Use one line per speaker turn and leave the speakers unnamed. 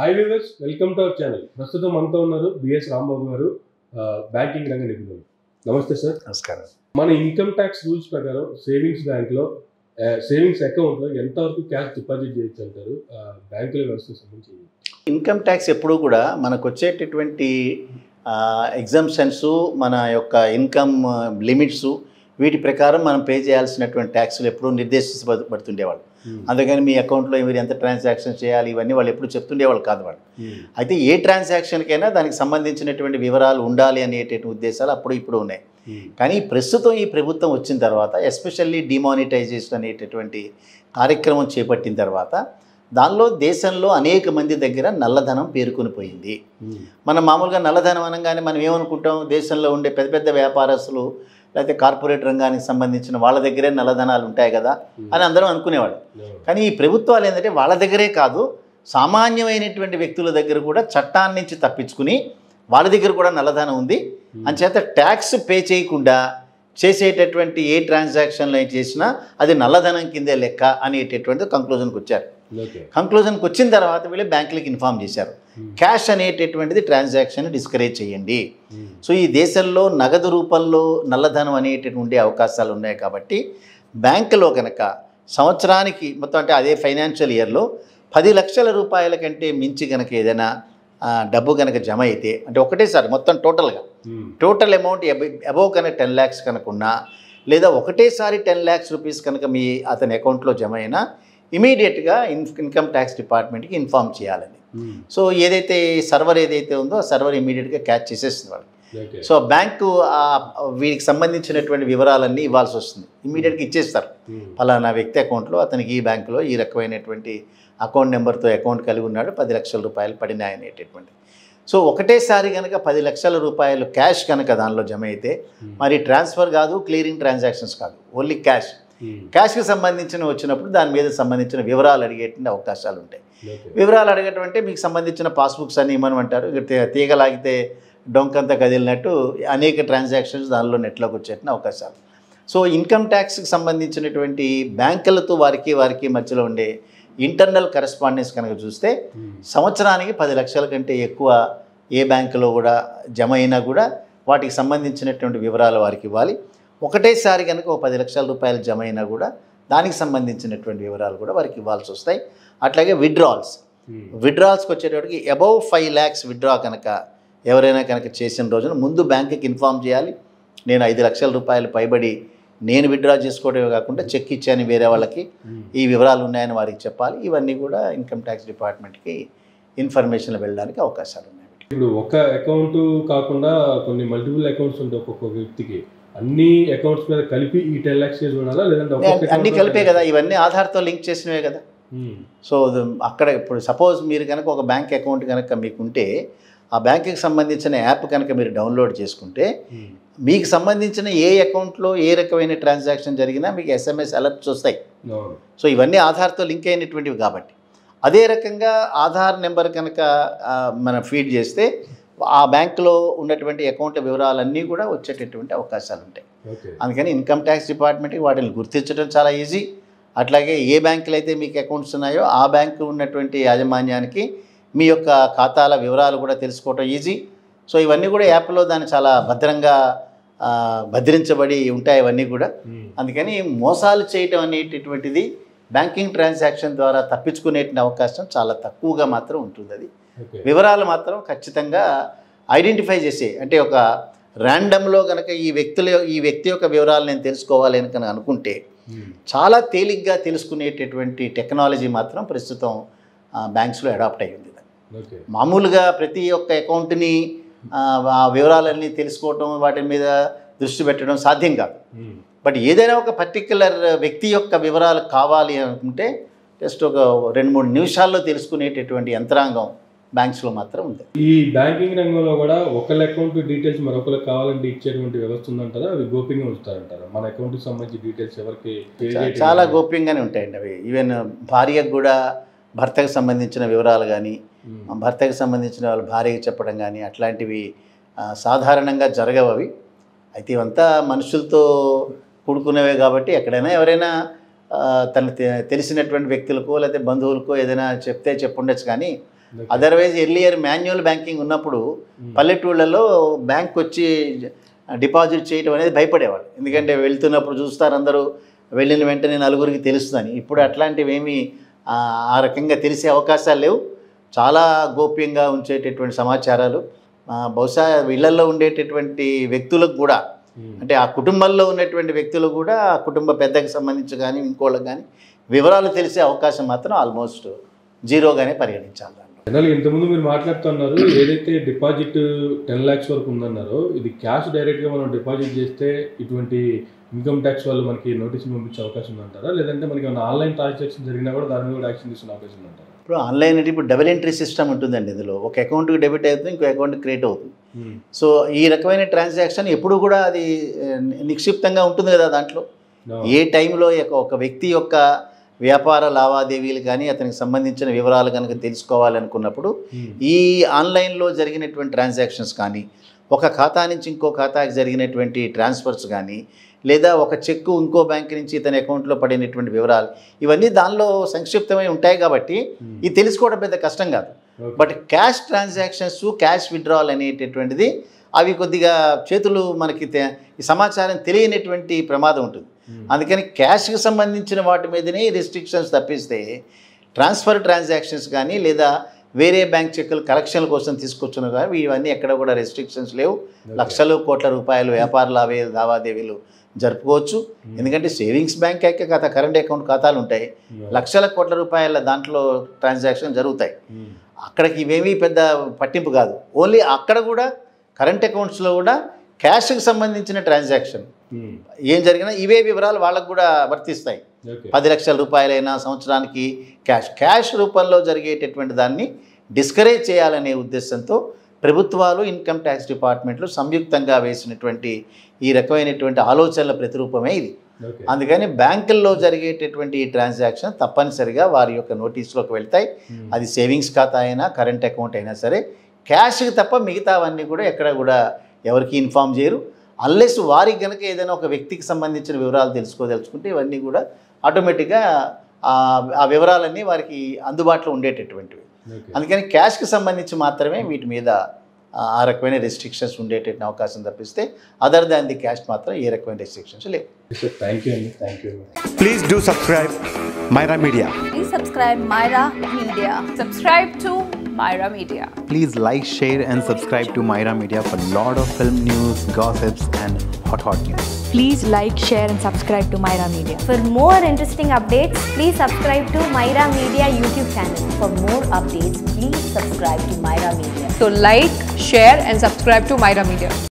Hi viewers welcome to our channel ప్రస్తుతం మనతో ఉన్నారు బిఎస్ రాంబాబు గారు ఆ, బ్యాంకింగ్ రంగ నిపుణులు నమస్తే సార్
నమస్కారం
మన ఇన్కమ్ ట్యాక్స్ రూల్స్ ప్రకారం సేవింగ్స్ బ్యాంక్లో సేవింగ్స్ అకౌంట్లో ఎంతవరకు క్యాష్ డిపాజిట్ చేయొచ్చు అంటారు ఆ, బ్యాంకుల వ్యవస్థకు సంబంధించి
ఇన్కమ్ ట్యాక్స్ ఎప్పుడూ కూడా మనకు వచ్చేటటువంటి ఎగ్జామ్షన్స్ మన యొక్క ఇన్కమ్ లిమిట్స్ వీటి ప్రకారం మనం పే చేయాల్సినటువంటి ట్యాక్స్లు ఎప్పుడూ నిర్దేశించబడుతుండేవాళ్ళు అందుకని మీ అకౌంట్లో మీరు ఎంత ట్రాన్సాక్షన్ చేయాలి ఇవన్నీ వాళ్ళు ఎప్పుడు చెప్తుండేవాళ్ళు కాదు వాళ్ళు అయితే ఏ ట్రాన్సాక్షన్కైనా దానికి సంబంధించినటువంటి వివరాలు ఉండాలి అనేటటువంటి ఉద్దేశాలు అప్పుడు ఇప్పుడు ఉన్నాయి కానీ ప్రస్తుతం ఈ ప్రభుత్వం వచ్చిన తర్వాత ఎస్పెషల్లీ డిమానిటైజేషన్ అనేటటువంటి కార్యక్రమం చేపట్టిన తర్వాత దానిలో దేశంలో అనేక మంది దగ్గర నల్లధనం పేరుకొని పోయింది మనం మామూలుగా నల్లధనం అనగానే మనం ఏమనుకుంటాం దేశంలో ఉండే పెద్ద పెద్ద వ్యాపారస్తులు లేకపోతే కార్పొరేట్ రంగానికి సంబంధించిన వాళ్ళ దగ్గరే నల్లధనాలు ఉంటాయి కదా అని అందరం అనుకునేవాళ్ళు కానీ ఈ ప్రభుత్వాలు ఏంటంటే వాళ్ళ దగ్గరే కాదు సామాన్యమైనటువంటి వ్యక్తుల దగ్గర కూడా చట్టాన్ని నుంచి తప్పించుకుని వాళ్ళ దగ్గర కూడా నల్లధనం ఉంది అంచేత ట్యాక్స్ పే చేయకుండా చేసేటటువంటి ఏ ట్రాన్సాక్షన్లు ఏం చేసినా అది నల్లధనం కిందే లెక్క అనేటటువంటి కంక్లూజన్కి వచ్చారు
ఓకే
కంక్లూజన్కి వచ్చిన తర్వాత వీళ్ళు బ్యాంకులకు ఇన్ఫామ్ చేశారు క్యాష్ అనేటటువంటిది ట్రాన్సాక్షన్ డిస్కరేజ్ చేయండి సో ఈ దేశంలో నగదు రూపంలో నల్లధనం అనేటటువంటి ఉండే అవకాశాలు ఉన్నాయి కాబట్టి బ్యాంకులో కనుక సంవత్సరానికి మొత్తం అంటే అదే ఫైనాన్షియల్ ఇయర్లో పది లక్షల రూపాయల కంటే మించి కనుక ఏదైనా ఆ, డబ్బు కనుక జమ అయితే అంటే ఒకటేసారి మొత్తం టోటల్గా టోటల్ అమౌంట్ అబౌవ్ కనుక టెన్ ల్యాక్స్ కనుక ఉన్నా లేదా ఒకటేసారి టెన్ ల్యాక్స్ రూపీస్ కనుక మీ అతని అకౌంట్లో జమ అయినా ఇమీడియట్గా ఇన్ ఇన్కమ్ ట్యాక్స్ డిపార్ట్మెంట్కి ఇన్ఫామ్ చేయాలని సో ఏదైతే సర్వర్ ఏదైతే ఉందో ఆ సర్వర్ ఇమీడియట్గా క్యాచ్ చేసేస్తుంది వాళ్ళు
ఓకే
సో బ్యాంకు ఆ వీరికి సంబంధించినటువంటి వివరాలన్నీ ఇవ్వాల్సి వస్తుంది ఇమీడియట్గా ఇచ్చేస్తారు ఫలానా వ్యక్తి అకౌంట్లో అతనికి ఈ బ్యాంకులో ఈ రకమైనటువంటి అకౌంట్ నెంబర్తో అకౌంట్ కలిగి ఉన్నాడు పది లక్షల రూపాయలు పడినాయి అనేటటువంటి సో ఒకటేసారి కనుక పది లక్షల రూపాయలు క్యాష్ కనుక దానిలో జమ అయితే మరి ట్రాన్స్ఫర్ కాదు క్లియరింగ్ ట్రాన్సాక్షన్స్ కాదు ఓన్లీ క్యాష్ క్యాష్కి సంబంధించిన వచ్చినప్పుడు దాని మీద సంబంధించిన వివరాలు అడిగేటువంటి అవకాశాలు ఉంటాయి వివరాలు అడగటం అంటే మీకు సంబంధించిన పాస్బుక్స్ అన్ని ఇమ్మనమంటారు ఇక తీ- తీగలాగితే డొంకంతా కదిలినట్టు అనేక ట్రాన్సాక్షన్స్ దానిలో నెట్లోకి వచ్చేటువంటి అవకాశాలు సో ఇన్కమ్ ట్యాక్స్కి సంబంధించినటువంటి బ్యాంకులతో వారికి వారికి మధ్యలో ఉండే ఇంటర్నల్ కరెస్పాండెన్స్ కనుక చూస్తే సంవత్సరానికి పది లక్షల కంటే ఎక్కువ ఏ బ్యాంకులో కూడా జమ అయినా కూడా వాటికి సంబంధించినటువంటి వివరాలు వారికి ఇవ్వాలి ఒకటేసారి కనుక ఒక పది లక్షల రూపాయలు జమ అయినా కూడా దానికి సంబంధించినటువంటి వివరాలు కూడా వారికి ఇవ్వాల్సి వస్తాయి అట్లాగే విడ్రాల్స్ విడ్రాల్స్కి వచ్చేటప్పటికి అబౌవ్ ఫైవ్ ల్యాక్స్ విడ్రా కనుక ఎవరైనా కనుక చేసిన రోజున ముందు బ్యాంకుకి ఇన్ఫామ్ చేయాలి నేను ఐదు లక్షల రూపాయలు పైబడి నేను విడ్రా చేసుకోవడమే కాకుండా చెక్ ఇచ్చాను వేరే వాళ్ళకి ఈ వివరాలు ఉన్నాయని వారికి చెప్పాలి ఇవన్నీ కూడా ఇన్కమ్ ట్యాక్స్ డిపార్ట్మెంట్కి ఇన్ఫర్మేషన్ వెళ్ళడానికి అవకాశాలు ఉన్నాయి
ఇప్పుడు ఒక అకౌంట్ కాకుండా కొన్ని మల్టిపుల్ అకౌంట్స్ ఉంటాయి ఒక్కొక్క వ్యక్తికి అన్ని అకౌంట్స్ మీద కలిపి ఈ టెన్ లాక్స్ చూడాలా లేదంటే ఒక్కొక్క
అన్నీ
account
కలిపే కదా ఇవన్నీ ఆధార్తో లింక్ చేసినవే కదా
ఉమ్.
సో ద- అక్కడ ఇప్పుడు సపోజ్ మీరు కనుక ఒక బ్యాంక్ అకౌంట్ కనుక మీకుంటే ఆ బ్యాంకుకి సంబంధించిన యాప్ కనుక మీరు డౌన్లోడ్ చేసుకుంటే
ఉమ్.
మీకు సంబంధించిన ఏ అకౌంట్లో ఏ రకమైన ట్రాన్సాక్షన్ జరిగినా మీకు ఎస్ఎంఎస్ అలర్ట్స్ వస్తాయి
అవును.
సో ఇవన్నీ ఆధార్తో లింక్ అయినటువంటివి కాబట్టి అదే రకంగా ఆధార్ నెంబర్ కనుక ఆ, మనం ఫీడ్ చేస్తే ఆ బ్యాంకులో ఉన్నటువంటి అకౌంట్ల వివరాలన్నీ కూడా వచ్చేటటువంటి అవకాశాలు ఉంటాయి
ఓకే
అందుకని ఇన్కమ్ ట్యాక్స్ డిపార్ట్మెంట్కి వాటిని గుర్తించడం చాలా ఈజీ అట్లాగే ఏ బ్యాంకులు అయితే మీకు అకౌంట్స్ ఉన్నాయో ఆ బ్యాంకు ఉన్నటువంటి యాజమాన్యానికి మీ యొక్క ఖాతాల వివరాలు కూడా తెలుసుకోవటం ఈజీ సో ఇవన్నీ కూడా యాప్లో దాన్ని చాలా భద్రంగా ఆ, భద్రించబడి ఉంటాయి ఇవన్నీ కూడా
ఉమ్.
అందుకని మోసాలు చేయటం అనేటటువంటిది బ్యాంకింగ్ ట్రాన్సాక్షన్ ద్వారా తప్పించుకునే అవకాశం చాలా తక్కువగా మాత్రం ఉంటుంది అది
ఓకే
వివరాలు మాత్రం ఖచ్చితంగా ఐడెంటిఫై చేసే అంటే ఒక ర్యాండమ్లో కనుక ఈ వ్యక్తుల ఈ వ్యక్తి యొక్క వివరాలు నేను తెలుసుకోవాలి అని కనుక అనుకుంటే
ఉమ్.
చాలా తేలిగ్గా తెలుసుకునేటటువంటి టెక్నాలజీ మాత్రం ప్రస్తుతం బ్యాంక్స్లో అడాప్ట్ అయ్యి ఉంది
ఓకే
మామూలుగా ప్రతి ఒక్క అకౌంట్ని ఆ, ఆ వివరాలన్నీ తెలుసుకోవటం వాటి మీద దృష్టి పెట్టడం సాధ్యం కాదు
ఉమ్.
బట్ ఏదైనా ఒక పర్టిక్యులర్ వ్యక్తి యొక్క వివరాలు కావాలి అనుకుంటే జస్ట్ ఒక రెండు మూడు నిమిషాల్లో తెలుసుకునేటటువంటి యంత్రాంగం బ్యాంక్స్లో మాత్రం ఉంది
ఈ బ్యాంకింగ్ రంగంలో కూడా ఒకళ్ళ అకౌంట్ డీటెయిల్స్ మరొకరికి కావాలంటే ఇచ్చేటువంటి వ్యవస్థ ఉందంటారా అవి గోప్యంగా ఉంచుతారంటారా మన అకౌంట్కి సంబంధించి డీటెయిల్స్ ఎవరికి share
చా-
చేయటం
చాలా
కానీ?
గోప్యంగానే ఉంటాయండి అవి ఈవెన్ భార్యకు కూడా భర్తకు సంబంధించిన వివరాలు కానీ
ఉమ్.
భర్తకు సంబంధించిన వాళ్ళ భార్యకి చెప్పడం కానీ అట్లాంటివి ఆ, సాధారణంగా జరగవు అవి అయితే ఇవంతా మనుషులతో కూడుకునేవే కాబట్టి ఎక్కడైనా ఎవరైనా ఆ, తన తె- తెలిసినటువంటి వ్యక్తులకో లేకపోతే బంధువులకో ఏదైనా చెప్తే చెప్పుండొచ్చు కానీ
Okay.
Otherwise earlier manual banking ఉన్నప్పుడు పల్లెటూళ్ళలో బ్యాంక్ వచ్చి డిపాజిట్ చేయడం అనేది భయపడేవాడు ఎందుకంటే వెళ్తున్నప్పుడు చూస్తారు అందరూ వెళ్ళిన వెంటనే నలుగురికి తెలుస్తుందని ఇప్పుడు అట్లాంటివి ఏమీ ఆ, ఆ రకంగా తెలిసే అవకాశాలు లేవు చాలా గోప్యంగా ఉంచేటటువంటి సమాచారాలు ఆ, బహుశా ఇళ్లలో ఉండేటటువంటి వ్యక్తులకు కూడా
ఉమ్.
అంటే ఆ కుటుంబంలో ఉన్నటువంటి వ్యక్తులు కూడా ఆ కుటుంబ పెద్దకి సంబంధించి కానీ ఇంకోళ్ళకి కానీ వివరాలు తెలిసే అవకాశం మాత్రం ఆల్మోస్ట్ జీరోగానే పరిగణించాలి దాంట్లో
జనరల్ ఇంతకుముందు మీరు మాట్లాడుతున్నారు ఏదైతే డిపాజిట్ టెన్ ల్యాక్స్ వరకు ఉందన్నారో ఇది క్యాష్ డైరెక్ట్ గా మనం డిపాజిట్ చేస్తే ఇటువంటి ఇన్కమ్ ట్యాక్స్ వాళ్ళు మనకి నోటీసులు పంపించే అవకాశం ఉందంటారా లేదంటే మనకి ఏమైనా ఆన్లైన్ ట్రాన్సాక్షన్ జరిగినా కూడా దాని మీద కూడా యాక్షన్ తీసుకునే అవకాశం ఉందంటారా
ఇప్పుడు ఆన్లైన్ అంటే ఇప్పుడు డబుల్ ఎంట్రీ సిస్టమ్ ఉంటుందండి ఇందులో ఒక అకౌంట్కి డెబిట్ అవుతుంది ఇంకో అకౌంట్ క్రియేట్ అవుతుంది
ఉమ్.
సో ఈ రకమైన ట్రాన్సాక్షన్ ఎప్పుడు కూడా అది ఆ, నిక్షిప్తంగా ఉంటుంది కదా దాంట్లో
No.
ఏ టైంలో యొక్క- ఒక వ్యక్తి యొక్క వ్యాపార లావాదేవీలు కానీ అతనికి సంబంధించిన వివరాలు కనుక తెలుసుకోవాలనుకున్నప్పుడు
ఉమ్.
ఈ ఆన్లైన్లో జరిగినటువంటి ట్రాన్సాక్షన్స్ కానీ ఒక ఖాతా నుంచి ఇంకో ఖాతాకి జరిగినటువంటి ట్రాన్స్ఫర్స్ కానీ లేదా ఒక చెక్కు ఇంకో బ్యాంక్ నుంచి ఇతని అకౌంట్లో పడినటువంటి వివరాలు ఇవన్నీ దానిలో సంక్షిప్తమై ఉంటాయి కాబట్టి
ఉమ్.
ఇది తెలుసుకోవడం పెద్ద కష్టం కాదు
Okay.
But cash transactions cash withdrawal అనేటటువంటిది అవి కొద్దిగా చేతులు మనకి తె- ఈ సమాచారం తెలియనటువంటి ప్రమాదం ఉంటుంది
ఉమ్.
అందుకని క్యాష్కి సంబంధించిన వాటి మీదనే రిస్ట్రిక్షన్స్ తప్పిస్తే ట్రాన్స్ఫర్ ట్రాన్సాక్షన్స్ కానీ లేదా వేరే బ్యాంక్ చెక్కులు కలెక్షన్ల కోసం తీసుకొచ్చిన కానీ ఇవన్నీ ఎక్కడ కూడా రెస్ట్రిక్షన్స్ లేవు లక్షలు కోట్ల రూపాయలు వ్యాపార లావే లావాదేవీలు జరుపుకోవచ్చు ఎందుకంటే సేవింగ్స్ బ్యాంక్ అయితే ఖాతా కరెంట్ అకౌంట్ ఖాతాలు ఉంటాయి
No.
లక్షల కోట్ల రూపాయల దాంట్లో ట్రాన్సాక్షన్ జరుగుతాయి
ఉమ్.
అక్కడికి ఇవేమీ పెద్ద పట్టింపు కాదు ఓన్లీ అక్కడ కూడా కరెంట్ అకౌంట్స్లో కూడా క్యాష్కి సంబంధించిన ట్రాన్సాక్షన్
ఉమ్.
ఏం జరిగినా ఇవే వివరాలు వాళ్ళకు కూడా వర్తిస్తాయి
Okay.
పది లక్షల రూపాయలైనా సంవత్సరానికి క్యాష్ క్యాష్ రూపంలో జరిగేటటువంటి దాన్ని డిస్కరేజ్ చేయాలనే ఉద్దేశంతో ప్రభుత్వాలు ఇన్కమ్ ట్యాక్స్ డిపార్ట్మెంట్లు సంయుక్తంగా వేసినటువంటి ఈ రకమైనటువంటి ఆలోచనల ప్రతిరూపమే ఇది
Okay.
అందుకని బ్యాంకుల్లో జరిగేటటువంటి ఈ ట్రాన్సాక్షన్ తప్పనిసరిగా వారి యొక్క నోటీసులోకి వెళ్తాయి
ఉమ్.
అది సేవింగ్స్ ఖాతా అయినా కరెంట్ అకౌంట్ అయినా సరే క్యాష్కి తప్ప మిగతావన్నీ కూడా ఎక్కడ కూడా ఎవరికి ఇన్ఫామ్ చేయరు అల్లెస్ వారికి కనుక ఏదైనా ఒక వ్యక్తికి సంబంధించిన వివరాలు తెలుసుకోదలుచుకుంటే ఇవన్నీ కూడా ఆటోమేటిక్గా ఆ- ఆ వివరాలన్నీ వారికి అందుబాటులో ఉండేటటువంటివి
Okay.
అందుకని క్యాష్కి సంబంధించి మాత్రమే వీటి మీద ఆ ఆ రకమైన రెస్ట్రిక్షన్స్ ఉండేటటువంటి అవకాశం తప్పిస్తే అదర్ దాన్ ది క్యాష్ మాత్రం ఏ రకమైన రెస్ట్రిక్షన్స్ లేవు
Sir, thank you అండి thank you
Please do subscribe Myra Media.
Please subscribe Myra Media.
Subscribe to Myra Media.
Please like, share, and subscribe to Myra Media for lot of film news, gossips, and hot hot news.
Please like, share, and subscribe to Myra Media.
For more interesting updates, please subscribe to Myra Media YouTube channel. For more updates, please subscribe to Myra Media.
So like, share and subscribe to Myra Media.